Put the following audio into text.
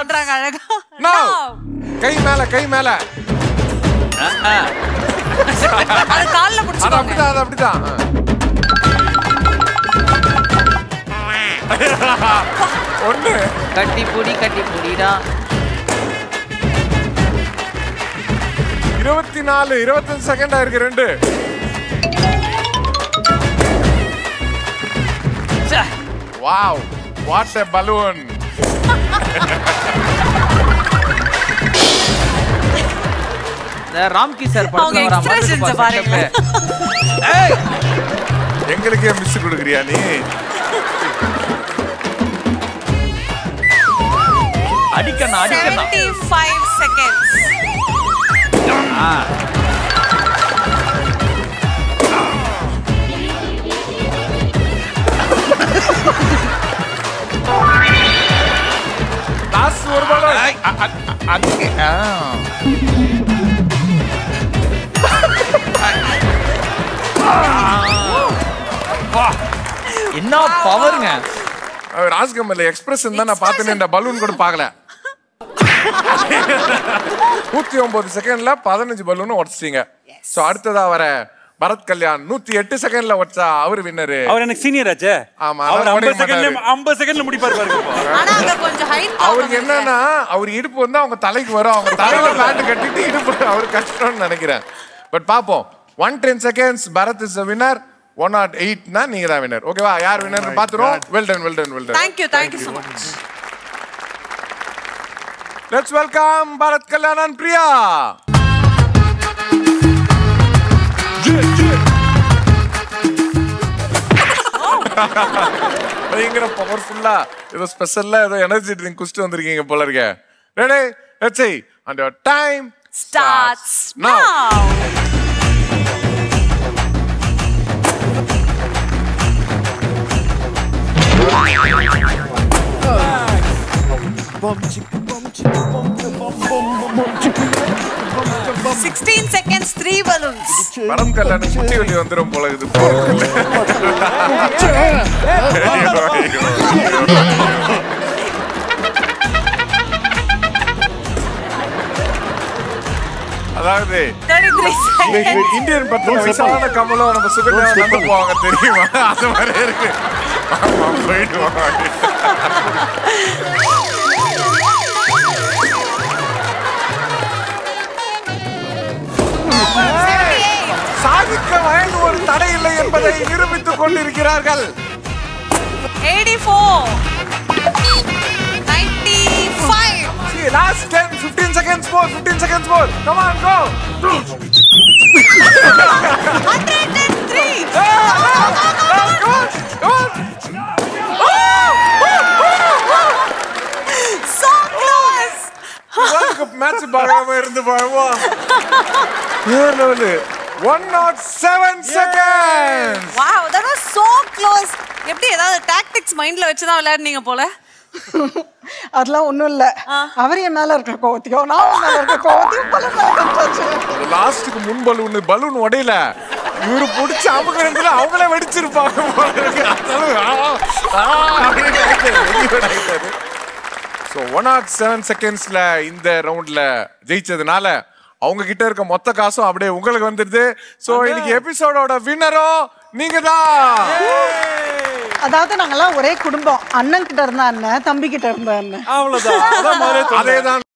பண்றாங்க அழகா Now. Now. கை மேல கை மேல அது கால்ல அது புடிச்சுக்கோங்க அப்படிதான் அது அப்படிதான் ஒண்ணு கட்டி புடி கட்டி புடிடா இருபத்தி நாலு இருபத்தஞ்சு செகண்ட் ஆயிருக்கு ரெண்டு ச்சே. வாவ் வாட் எ பலூன் இந்த ராம்கி சார் அவங்க படத்துல வர expressions மாதிரி பாருங்க. ஏய் எங்களுக்கே மிஸ் கொடுக்குறியா நீ அடிக்கணும் அடிக்கணும் 75 seconds ஆ. லாஸ்ட் ஒரு பலூன் ஐ, அ, அ, அ, அதுக்கு ஆ. வா. என்ன பவருங்க ராஜ்கமல்ல எக்ஸ்பிரஸ் தான் நான் பார்த்தேன் இந்த பலூன் கூட பார்க்கல நூத்தி ஒன்பது செகண்ட்ல பதினஞ்சு பலூன் உடச்சிட்டீங்க சோ அடுத்ததா வர பரத் கல்யாண் நூத்தி எட்டு செகண்ட்ல உடச்சா அவர் வின்னரு அவர் எனக்கு சீனியர் ஆச்சே ஆமா, அவர் அதெல்லாம் ஐம்பது முடிக்க செகண்ட்ல மாட்டாரு. ஐம்பது செகண்ட்ல முடிப்பாரு பாருங்க இப்போ. ஆனா அங்க கொஞ்சம் ஹைட் அவருக்கு என்னன்னா அவர் இடுப்பு வந்து அவங்க தலைக்கு வரும் அவங்க தலையில பேண்ட் கட்டிட்டு இடுப்பு அவர் கஷ்டம்னு நினைக்கிறேன் பட் பாப்போம் one ten seconds Bharath is winner one not எயிட்னா நீங்க தான் வின்னர் ஓகேவா யார் வின்னர் பாத்துருவோம் well done well done well done thank you thank you so much let's welcome Bharath Kalyan and Priya பயங்கர பவர்ஃபுல்லா ஏதோ ஸ்பெஷல்லா ஏதோ எனர்ஜி ட்ரிங்க் குடிச்சிட்டு வந்திருக்கீங்க போல இருக்க ready let's see and your time starts now now Sixteen seconds, three balloons. பரம் கல்யாணம் குட்டி வெளி வந்துரும் போல இது போறதுக்குள்ள. ஐயோ, ஐயோ. அதாவது 33 seconds. இந்தியன் பத்து வயசான கமலம் நம்ம சுகன்யா நடந்து போவாங்க தெரியுமா அது மாதிரி இருக்கு ஆமா போயிடுவாங்க சாதிக்க வயது ஒரு தடை இல்லை என்பதை நிரூபித்துக் கொண்டிருக்கிறார்கள் 84 95 See, last 10, 15 seconds more, 15 seconds more. Come on, go. 103 Come on, come on. so close match பார்க்காம இருந்து பாருவா வேற level one not seven second wow that was so close எப்படி ஏதாவது டாக்டிக்ஸ் மைண்ட்ல வச்சு தான் விளையாடுனீங்க போல அதெல்லாம் ஒண்ணும் இல்ல அவர் என் மேல இருக்கிற கோவத்தையும் நான் உன் மேல இருக்கிற கோவத்தையும் பல நாள் கழிச்சாச்சு. லாஸ்ட்டுக்கு முன் பலூன் பலூன் உடையல இவரு பிடிச்ச அமுகிறதுல அவங்களே வெடிச்சிருப்பாங்க போல இருக்கு அதாவது, ஆ, ஆ, அப்படின்னு ஆயிட்டாரு, வெளியோட ஆயிட்டாரு. ஸோ ஒன் நாட் செவன் செகண்ட்ஸ்ல இந்த ரவுண்ட்ல ஜெயிச்சதுனால அவங்க கிட்ட இருக்க மொத்த காசும் அப்படியே உங்களுக்கு வந்துருது ஸோ இன்னைக்கு எபிசோடோட வின்னரும் நீங்க தான் அதாவது நாங்கெல்லாம் ஒரே குடும்பம் அண்ணன் கிட்ட இருந்தா அண்ணன் தம்பி கிட்ட இருந்தா அண்ணன் அவ்வளவுதான் அதான் முதல்ல சொன்னேன். அதே தான்